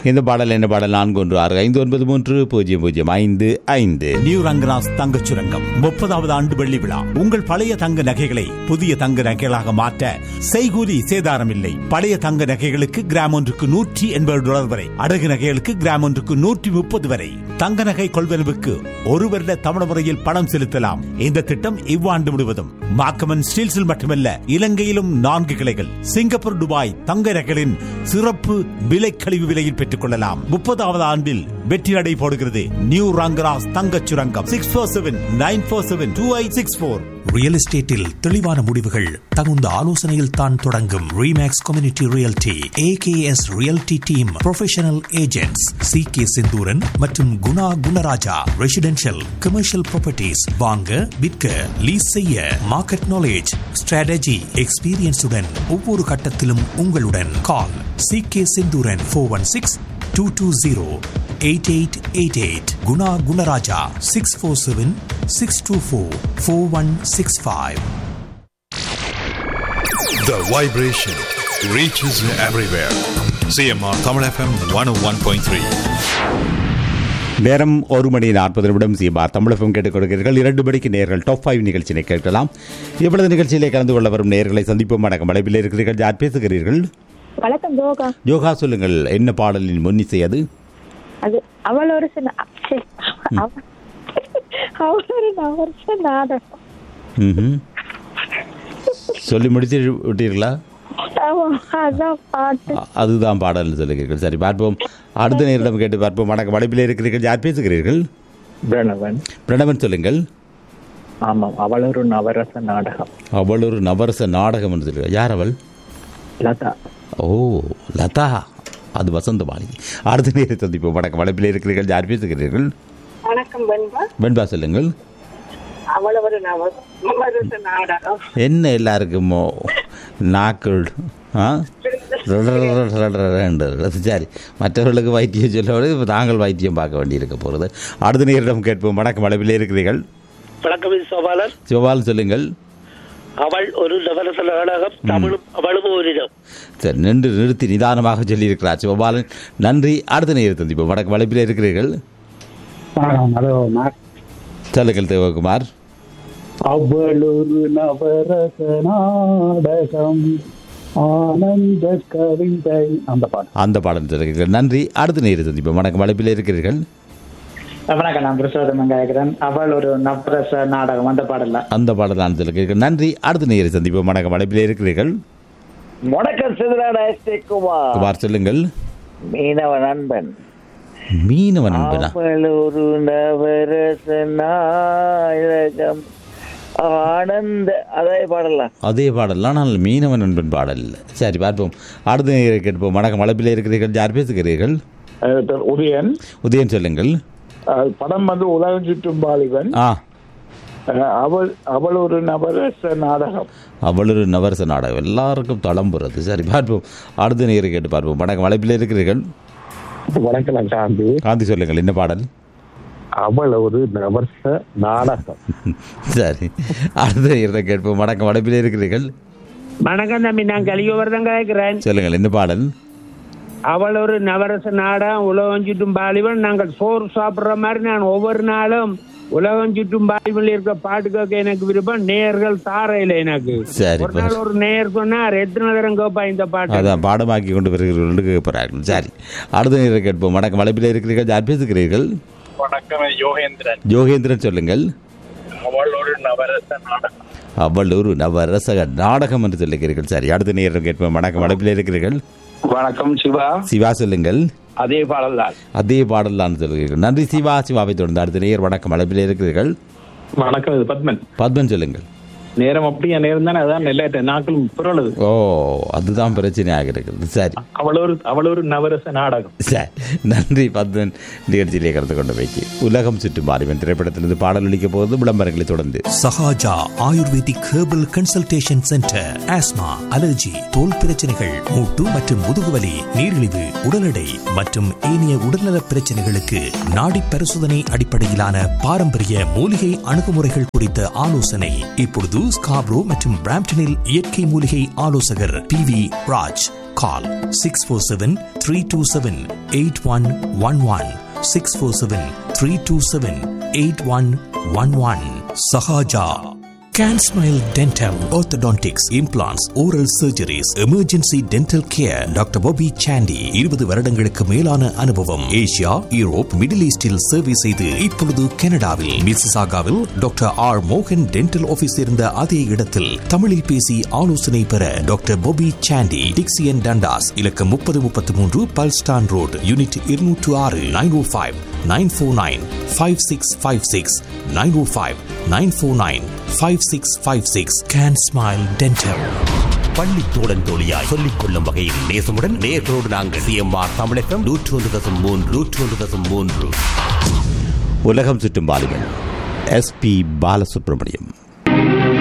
இந்த பாடல் என்ன பாடல் நான்கு ஒன்று ஆறு ஐந்து ஒன்பது மூன்று பூஜ்ஜியம் பூஜ்ஜியம் ஐந்து ஐந்து நியூ ரங்கராஸ் தங்கச் சுரங்கம் முப்பதாவது ஆண்டு வெள்ளி விழா உங்கள் பழைய தங்க நகைகளை புதிய தங்க நகைகளாக மாற்ற செய்கூலி சேதாரம் இல்லை பழைய தங்க நகைகளுக்கு கிராம் ஒன்றுக்கு நூற்றி எண்பது டாலர் வரை அடகு நகைகளுக்கு கிராம் ஒன்றுக்கு நூற்றி முப்பது வரை தங்க நகை கொள்வனவுக்கு ஒரு வருட தமிழ் முறையில் பணம் செலுத்தலாம் இந்த திட்டம் இவ்வாண்டு முழுவதும் மாக்கமன் ஸ்டீல்ஸில் மட்டுமல்ல இலங்கையிலும் நான்கு கிளைகள் சிங்கப்பூர் துபாய் தங்க நகைகளின் சிறப்பு விலை கழிவு விலையில் பெற்றுக் கொள்ளலாம் முப்பதாவது ஆண்டில் வெற்றி நடை போடுகிறது நியூ ரங்கராஸ் தங்கச் சுரங்கம் six four seven nine four seven two eight six four real எஸ்டேட்டில் தெளிவான முடிவுகள் தகுந்த ஆலோசனையில் தான் தொடங்கும் Remax community realty AKS realty team professional agents C K Senthuran மற்றும் Guna Gunaraja residential commercial properties வாங்க விற்க லீஸ் செய்ய மார்க்கெட் நாலேஜ் ஸ்ட்ராட்டஜி எக்ஸ்பீரியன்ஸுடன் ஒவ்வொரு கட்டத்திலும் உங்களுடன் call C K Senthuran four one six two two zero eight eight eight eight Guna Gunaraja six four seven six two four four one six five The vibration reaches everywhere. CMR Tamil FM 101.3. நேரம் ஒரு மணி நாற்பது நிமிடம் சீபா தமிழகம் கேட்டுக் கொடுக்கிறீர்கள் இரண்டு மணிக்கு நேர்கள் டாப் ஃபைவ் நிகழ்ச்சியை கேட்கலாம் இவ்வளவு நிகழ்ச்சியிலே கலந்து கொள்ள வரும் நேர்களை சந்திப்போம் வணக்கம் அழைப்பில் இருக்கிறீர்கள் யார் பேசுகிறீர்கள் வணக்கம் யோகா யோகா சொல்லுங்கள் என்ன பாடலின் முன்னிசை அது அது அவள் ஒரு சின்ன ச்சே, அவ- அவள் ஒரு நவர்ஷ நாடகம் ம்ஹும். சொல்லி முடித்து விட்டீர்களா ஆமா, அதான் பாட்டு அ- அதுதான் பாடல் சொல்லுகிறீர்கள் சரி பார்ப்போம் அடுத்த நேரிடம் கேட்டு பார்ப்போம் வணக்கம் அழைப்பில் இருக்கிறீர்கள் யார் பேசுகிறீர்கள் பிரணவன் பிரணவன் சொல்லுங்கள் ஆமாம் அவள் ஒரு நவரச நாடகம் அவள் ஒரு நவரச நாடகம் என்று சொல்லுங்கள் யார் அவள் லதா ஓ லதா அது வசந்த மாளிகை அடுத்த நேரை சந்திப்போம் வணக்கம் வளப்பில் இருக்கிறீர்கள் யார் பேசுகிறீர்கள் வணக்கம் வெண்பா வெண்பா சொல்லுங்கள் அவ்வளவு ஒரு நவ- நவரச நாடகம் என்ன எல்லாருக்குமோ நாக்கள் ஆ ரடரடரடரடரன்றது. சரி மற்றவர்களுக்கு வைத்தியம் சொல்ல இப்ப நாங்கள் வைத்தியம் பார்க்க வேண்டியிருக்க போகிறது அடுத்த நேரிடம் கேட்போம் வணக்கம் அளவில் இருக்கிறீர்கள் வணக்கம் இது சோபாலன் சிவபால் சொல்லுங்கள் அவள் ஒரு நவரச நாடகம் தமிழும் அவளும் ஓரிடம் சரி நின்று நிறுத்தி நிதானமாக சொல்லியிருக்கிறார் சிவபாலன் நன்றி அடுத்த நேரம் சந்திப்போம் வணக்கம் வளப்பில் இருக்கிறீர்கள் சொல்லுங்கள் தேவகுமார் அவளொரு நவரச நாடகம் ஆனந்த கவிதை அந்த பாட்டு அந்த பாடம் சொல்லுங்கள் நன்றி அடுத்த நேரம் சந்திப்போம் வணக்கம் வளப்பில் இருக்கிறீர்கள் வணக்கம் நான் பிரசாதம் கேட்கிறேன் அவள் ஒரு நவரச நாடகம் அந்த பாடல அந்த பாடல் நான் சொல்லுங்கள் நன்றி அடுத்த நேரம் சந்திப்போம் வணக்கம் வளப்பில் இருக்கிறீர்கள் வணக்கம் சிதராட குமார் குமார் சொல்லுங்கள் மீனவ நண்பன் மீனவன் அன்பனா அவள் ஒரு நவரச நாடகம் ஆனந்த அதே பாடலாம் அதே பாடல் ஆனால் மீனவன் அன்பன் பாடல் இல்லை சரி பார்ப்போம் அடுத்த நேரம் கேட்போம் வணக்கம் வளப்பில் இருக்கிறீர்கள் யார் பேசுகிறீர்கள் உதயன் உதயன் சொல்லுங்கள் அஹ், படம் வந்து உலகம் சுற்றும் பாலிவன் ஆ அஹ், அவள் அவள் ஒரு நவரச நாடகம் அவள் ஒரு நவரச நாடகம் எல்லாருக்கும் தளம்புறது சரி பார்ப்போம் அடுத்த நேரம் கேட்டு பார்ப்போம் வணக்கம் வளப்பில் இருக்கிறீர்கள் வணக்கம் சாந்தி காந்தி சொல்லுங்கள் என்ன பாடல் அவள் ஒரு நவரச நாடகம் சரி அடுத்த நேரத்தை கேட்போம் வணக்கம் வளப்பில் இருக்கிறீர்கள் வணக்கம் தம்பி நான் கலியோவர்தான் கேட்கிறேன் சொல்லுங்கள் என்ன பாடல் அவள் ஒரு நவரச நாடகம் உலகம் சுற்றும் பாலிவன் நாங்கள் சோறு சாப்பிடுற மாதிரி நான் ஒவ்வொரு நாளும் உலகம் சுற்றும் பாலிவன் இருக்க பாட்டு கேட்க எனக்கு விருப்பம் நேர்கள் தாரையில எனக்கு சரி ஒரு நாள் ஒரு நேர் சொன்னார் எத்தனை தரம் கேட்பா இந்த பாட்டு அதான் பாடமாக்கி கொண்டு வருகிறீர்கள் கேட்கிறார்கள் சரி அடுத்த நேரம் கேட்போம் வணக்கம் வளப்பில் இருக்கிறீர்கள் யார் பேசுகிறீர்கள் வணக்கம் யோகேந்திரன் யோகேந்திரன் சொல்லுங்கள் அவள் ஒரு நவரச நாடகம் அவள் ஒரு நவரசக நாடகம் என்று சொல்லுகிறீர்கள் சரி அடுத்த நேரம் கேட்போம் வணக்கம் வளப்பில் இருக்கிறீர்கள் வணக்கம் சிவா சிவா சொல்லுங்கள் அதே பாடல் தான் அதே பாடல் தான் சொல்லுகிறீர்கள் நன்றி சிவா சிவாவை தொடர்ந்து அடுத்த நேர் வணக்கம் வளப்பில் இருக்கிறீர்கள் வணக்கம் இது பத்மன் பத்மன் சொல்லுங்கள் நேரம் அப்படியே நேரம் தானே அதான் நெல்லாட்ட நாட்கள் புரளுது ஓ அதுதான் பிரச்சனையாக இருக்குது சரி அவள் ஒரு அவள் ஒரு நவரச நாடகம் சரி நன்றி பத்மன் நிகழ்ச்சியிலே கலந்து கொண்டு வைக்கி உலகம் சுற்றும் மாறிவன் திரைப்படத்திலிருந்து பாடல் அளிக்க போவது விளம்பரங்களை தொடர்ந்து Sahaja ayurvedic herbal consultation centre asthma allergy தோல் பிரச்சனைகள் மூட்டு மற்றும் முதுகுவலி நீரிழிவு உடல் எடை மற்றும் ஏனைய உடல்நல பிரச்சனைகளுக்கு நாடி பரிசோதனை அடிப்படையிலான பாரம்பரிய மூலிகை அணுகுமுறைகள் குறித்த ஆலோசனை இப்பொழுது ஸ்காப்ரோ மற்றும் பிராம்டனில் இயற்கை மூலிகை ஆலோசகர் P V Raj call six four seven three two seven eight one one one six four seven three two seven eight one one one Sahaja Can Smile Dental, Orthodontics, Implants, Oral Surgeries, Emergency Dental Care, doctor Bobby சாண்டி இருபது வருடங்களுக்கு மேலான அனுபவம் Asia Europe middle ஈஸ்டில் சேவை செய்து இப்பொழுது கனடாவில் மிசிசாகாவில் டாக்டர் ஆர் மோகன் டென்டல் ஆபீஸ் இருந்த அதே இடத்தில் தமிழில் பேசி ஆலோசனை பெற டாக்டர் Bobby சாண்டி டிக்சியன் டண்டாஸ் இலக்கம் முப்பது முப்பத்தி மூன்று பல்ஸ்டான் ரோடு யூனிட் இருநூற்று ஆறு nine O five nine four nine five six five six nine O five nine four nine five six five six can smile dental பள்ளி தோழன் தோழியாய் சொல்லிக் கொள்ளும் வகையில் நேசமுடன் நேர்களோடு நாங்கள் சிஎம்ஆர் தமிழகம் நூற்று ஒன்று தசம் மூன்று நூற்று ஒன்று தசம் மூன்று உலகம் சுற்றும் வாலிபன் எஸ் பி பாலசுப்ரமணியம்